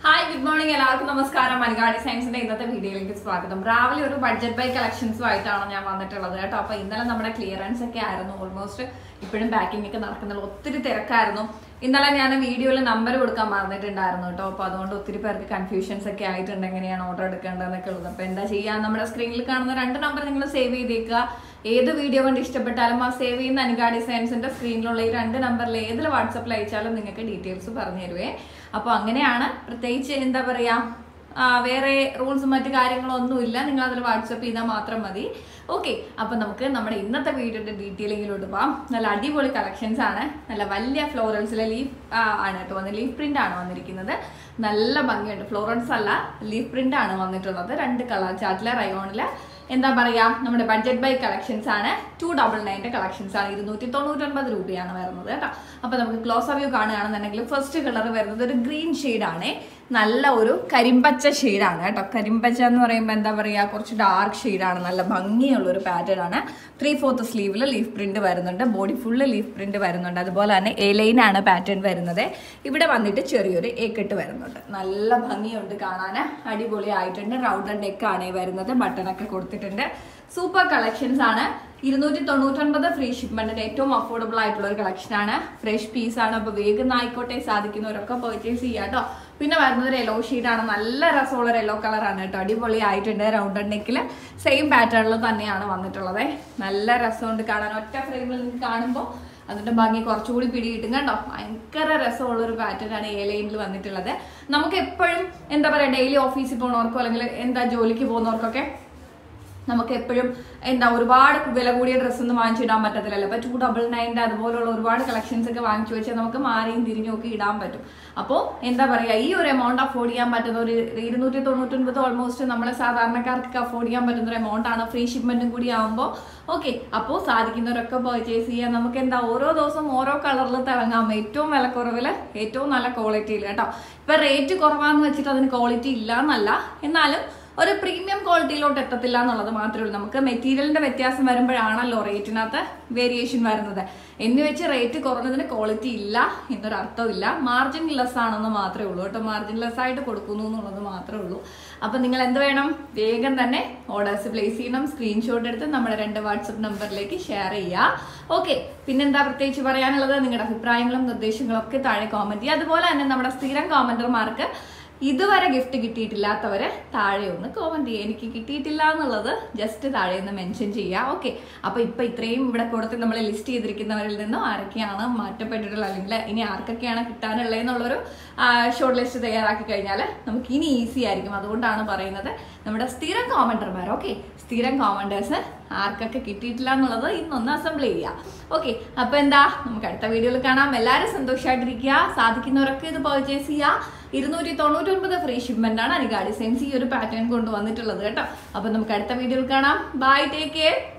hi good morning എല്ലാവർക്കും നമസ്കാരം മലയാളി സയൻസിന്റെ ഇന്നത്തെ വീഡിയോയിലേക്ക് സ്വാഗതം രാവിലെ ഒരു ബഡ്ജറ്റ് ബൈ കളക്ഷൻസുമായിട്ടാണ് ഞാൻ വന്നിട്ടുള്ളത് കേട്ടോ അപ്പൊ ഇന്നലെ നമ്മുടെ ക്ലിയറൻസ് ഒക്കെ ആയിരുന്നു ഓൾമോസ്റ്റ് ഇപ്പോഴും പാക്കിംഗ് ഒക്കെ നടക്കുന്നുള്ളൂ ഒത്തിരി തിരക്കായിരുന്നു ഇന്നലെ ഞാൻ വീഡിയോയിൽ നമ്പർ കൊടുക്കാൻ മറന്നിട്ടുണ്ടായിരുന്നു കേട്ടോ അപ്പൊ അതുകൊണ്ട് ഒത്തിരി പേർക്ക് കൺഫ്യൂഷൻസ് ഒക്കെ ആയിട്ടുണ്ട് എങ്ങനെയാണ് ഓർഡർ എടുക്കേണ്ടതെന്നൊക്കെ ഉള്ളത് അപ്പൊ എന്താ ചെയ്യാ നമ്മുടെ സ്ക്രീനിൽ കാണുന്ന രണ്ട് നമ്പർ നിങ്ങൾ സേവ് ചെയ്തേക്കുക ഏത് വീഡിയോ കൊണ്ട് ഇഷ്ടപ്പെട്ടാലും ആ സേവ് ചെയ്യുന്ന അനുഗാ ഡിസൈൻസിന്റെ സ്ക്രീനിലുള്ള ഈ രണ്ട് നമ്പറിൽ ഏതിൽ വാട്സപ്പിൽ അയച്ചാലും നിങ്ങൾക്ക് ഡീറ്റെയിൽസ് പറഞ്ഞു തരുവേ അപ്പോൾ അങ്ങനെയാണ് പ്രത്യേകിച്ച് എന്താ പറയാ ആ, വേറെ റൂൾസും മറ്റു കാര്യങ്ങളോ ഒന്നുമില്ല നിങ്ങൾ അതിൽ വാട്സപ്പ് ചെയ്താൽ മാത്രം മതി ഓക്കെ അപ്പൊ നമുക്ക് നമ്മുടെ ഇന്നത്തെ വീഡിയോയുടെ ഡീറ്റെയിലിങ്ങിലോട്ട് പോവാം നല്ല അടിപൊളി കളക്ഷൻസ് ആണ് നല്ല വലിയ ഫ്ലോറൽസിലെ ലീഫ് ആണ് കേട്ടോ വന്ന് ലീഫ് പ്രിന്റ് ആണ് വന്നിരിക്കുന്നത് നല്ല ഭംഗിയുണ്ട് ഫ്ലോറൽസ് അല്ല ലീഫ് പ്രിന്റ് ആണ് വന്നിട്ടുള്ളത് രണ്ട് കളർ ചാർട്ടിലെ റയോണില് എന്താ പറയാ നമ്മുടെ ബഡ്ജറ്റ് ബൈ കളക്ഷൻസ് ആണ് ടു ഡബിൾ നയൻ്റെ കളക്ഷൻസ് ആണ് ഇരുന്നൂറ്റി തൊണ്ണൂറ്റൊൻപത് രൂപയാണ് വരുന്നത് കേട്ടോ അപ്പൊ നമുക്ക് ക്ലോസ് വ്യൂ കാണുകയാണെന്നുണ്ടെങ്കിൽ ഫസ്റ്റ് കളർ വരുന്നത് ഒരു ഗ്രീൻ ആണ് നല്ല ഒരു കരിമ്പച്ച ഷെയ്ഡാണ് കേട്ടോ കരിമ്പച്ച എന്ന് പറയുമ്പോൾ എന്താ പറയാ കുറച്ച് ഡാർക്ക് ഷെയ്ഡാണ് നല്ല ഭംഗിയുള്ള ഒരു പാറ്റേൺ ആണ് ത്രീ ഫോർത്ത് സ്ലീവിൽ ലീഫ് പ്രിന്റ് വരുന്നുണ്ട് ബോഡി ഫുള്ള് ലീഫ് പ്രിന്റ് വരുന്നുണ്ട് അതുപോലെ തന്നെ എ ലൈൻ ആണ് പാറ്റേൺ വരുന്നത് ഇവിടെ വന്നിട്ട് ചെറിയൊരു ഏക്കെട്ട് വരുന്നുണ്ട് നല്ല ഭംഗിയുണ്ട് കാണാൻ അടിപൊളി ആയിട്ടുണ്ട് റൗണ്ട് നെക്ക് ആണ് ഈ വരുന്നത് ബട്ടൺ ഒക്കെ കൊടുത്തിട്ടുണ്ട് സൂപ്പർ കളക്ഷൻസ് ആണ് ഇരുന്നൂറ്റി തൊണ്ണൂറ്റൊൻപത് ഫ്രീ ഷിപ്മെന്റിന് ഏറ്റവും അഫോർഡബിൾ ആയിട്ടുള്ള ഒരു കളക്ഷൻ ആണ് ഫ്രഷ് പീസ് ആണ് അപ്പൊ വേഗം ആയിക്കോട്ടെ സാധിക്കുന്നവരൊക്കെ പർച്ചേസ് ചെയ്യാം കേട്ടോ പിന്നെ വരുന്നത് ഒരു യെല്ലോ ആണ് നല്ല രസമുള്ള ഒരു യെല്ലോ കളറാണ് കേട്ടോ അടിപൊളി ആയിട്ടുണ്ട് റൗണ്ട് നെക്കിൽ സെയിം പാറ്റേണിൽ തന്നെയാണ് വന്നിട്ടുള്ളത് നല്ല രസമുണ്ട് കാണാൻ ഒറ്റ ഫ്രെയിമിൽ നിങ്ങൾക്ക് കാണുമ്പോൾ അതിന്റെ ഭംഗി കുറച്ചുകൂടി പിടി കിട്ടും കണ്ടോ ഭയങ്കര രസമുള്ള ഒരു പാറ്റേൺ ആണ് എ ലൈനിൽ വന്നിട്ടുള്ളത് നമുക്ക് എപ്പോഴും എന്താ പറയാ ഡെയിലി ഓഫീസിൽ പോകുന്നവർക്കോ അല്ലെങ്കിൽ എന്താ ജോലിക്ക് പോകുന്നവർക്കൊക്കെ നമുക്ക് എപ്പോഴും എന്താ ഒരുപാട് വില കൂടിയ ഡ്രസ്സ് ഒന്നും വാങ്ങിച്ചിടാൻ പറ്റത്തില്ലല്ലോ അപ്പൊ ടു ഡബിൾ നയൻ്റെ അതുപോലുള്ള ഒരുപാട് കളക്ഷൻസ് ഒക്കെ വാങ്ങിച്ചു വെച്ചാൽ നമുക്ക് മാറിയും തിരിഞ്ഞും ഒക്കെ ഇടാൻ പറ്റും അപ്പോൾ എന്താ പറയാ ഈ ഒരു എമൗണ്ട് അഫോർഡ് ചെയ്യാൻ പറ്റുന്ന ഒരു ഇരുന്നൂറ്റി തൊണ്ണൂറ്റൊൻപത് ഓൾമോസ്റ്റ് നമ്മളെ സാധാരണക്കാർക്ക് അഫോർഡ് ചെയ്യാൻ പറ്റുന്ന ഒരു എമൗണ്ട് ആണ് ഫ്രീ ഷിപ്മെന്റും കൂടി ആകുമ്പോൾ ഓക്കെ അപ്പോൾ സാധിക്കുന്നവരൊക്കെ പർച്ചേസ് ചെയ്യാം നമുക്ക് എന്താ ഓരോ ദിവസം ഓരോ കളറിൽ തിളങ്ങാം ഏറ്റവും വിലക്കുറവിൽ ഏറ്റവും നല്ല ക്വാളിറ്റിയിൽ കേട്ടോ ഇപ്പൊ റേറ്റ് കുറവാന്ന് വെച്ചിട്ട് അതിന് ക്വാളിറ്റി ഇല്ല എന്നല്ല എന്നാലും ഒരു പ്രീമിയം ക്വാളിറ്റിയിലോട്ട് എത്തത്തില്ല എന്നുള്ളത് മാത്രമേ ഉള്ളൂ നമുക്ക് മെറ്റീരിയലിന്റെ വ്യത്യാസം വരുമ്പോഴാണല്ലോ റേറ്റിനകത്ത് വേരിയേഷൻ വരുന്നത് എന്ന് വെച്ച് റേറ്റ് കുറഞ്ഞതിന് ക്വാളിറ്റി ഇല്ല എന്നൊരു അർത്ഥമില്ല മാർജിൻ ലെസ് ആണെന്ന് മാത്രമേ ഉള്ളൂ കേട്ടോ മാർജിൻ ലെസ് ആയിട്ട് കൊടുക്കുന്നു എന്നുള്ളത് മാത്രമേ ഉള്ളൂ അപ്പൊ നിങ്ങൾ എന്ത് വേണം വേഗം തന്നെ ഓർഡേഴ്സ് പ്ലേസ് ചെയ്യണം സ്ക്രീൻഷോട്ട് എടുത്ത് നമ്മുടെ രണ്ട് വാട്സപ്പ് നമ്പറിലേക്ക് ഷെയർ ചെയ്യുക ഓക്കെ പിന്നെന്താ പ്രത്യേകിച്ച് പറയാനുള്ളത് നിങ്ങളുടെ അഭിപ്രായങ്ങളും നിർദ്ദേശങ്ങളും ഒക്കെ താഴെ കോമന്റ് ചെയ്യുക അതുപോലെ തന്നെ നമ്മുടെ സ്ഥിരം കോമന്റർമാർക്ക് ഇതുവരെ ഗിഫ്റ്റ് കിട്ടിയിട്ടില്ലാത്തവര് താഴെ ഒന്ന് കോമന്റ് ചെയ്യുക എനിക്ക് കിട്ടിയിട്ടില്ല എന്നുള്ളത് ജസ്റ്റ് താഴെ ഒന്ന് മെൻഷൻ ചെയ്യുക ഓക്കെ അപ്പൊ ഇപ്പൊ ഇത്രയും ഇവിടെ കൊടുത്ത് നമ്മൾ ലിസ്റ്റ് ചെയ്തിരിക്കുന്നവരിൽ നിന്നും ആരൊക്കെയാണ് മാറ്റപ്പെട്ടിട്ടുള്ളത് അല്ലെങ്കിൽ ഇനി ആർക്കൊക്കെയാണ് കിട്ടാനുള്ളത് എന്നുള്ളൊരു ഷോർട്ട് ലിസ്റ്റ് തയ്യാറാക്കി കഴിഞ്ഞാൽ നമുക്ക് ഇനി ഈസി ആയിരിക്കും അതുകൊണ്ടാണ് പറയുന്നത് നമ്മുടെ സ്ഥിരം കോമന്റർമാർ ഓക്കെ സ്ഥിരം കോമന്റേഴ്സ് ആർക്കൊക്കെ കിട്ടിയിട്ടില്ല എന്നുള്ളത് ഇന്നൊന്ന് അസംബിൾ ചെയ്യുക ഓക്കെ അപ്പൊ എന്താ നമുക്ക് അടുത്ത വീഡിയോയിൽ കാണാം എല്ലാവരും സന്തോഷമായിട്ടിരിക്കുക സാധിക്കുന്നവരൊക്കെ ഇത് പർച്ചേസ് ചെയ്യുക ഇരുന്നൂറ്റി തൊണ്ണൂറ്റൊൻപത് ഫ്രീ ഷിപ്മെന്റ് ആണ് അനികാ ഡിസൈൻസ് ഈ ഒരു പാറ്റേൺ കൊണ്ടുവന്നിട്ടുള്ളത് കേട്ടോ അപ്പൊ നമുക്ക് അടുത്ത വീഡിയോയിൽ കാണാം ബൈ ടേക്ക് കെയർ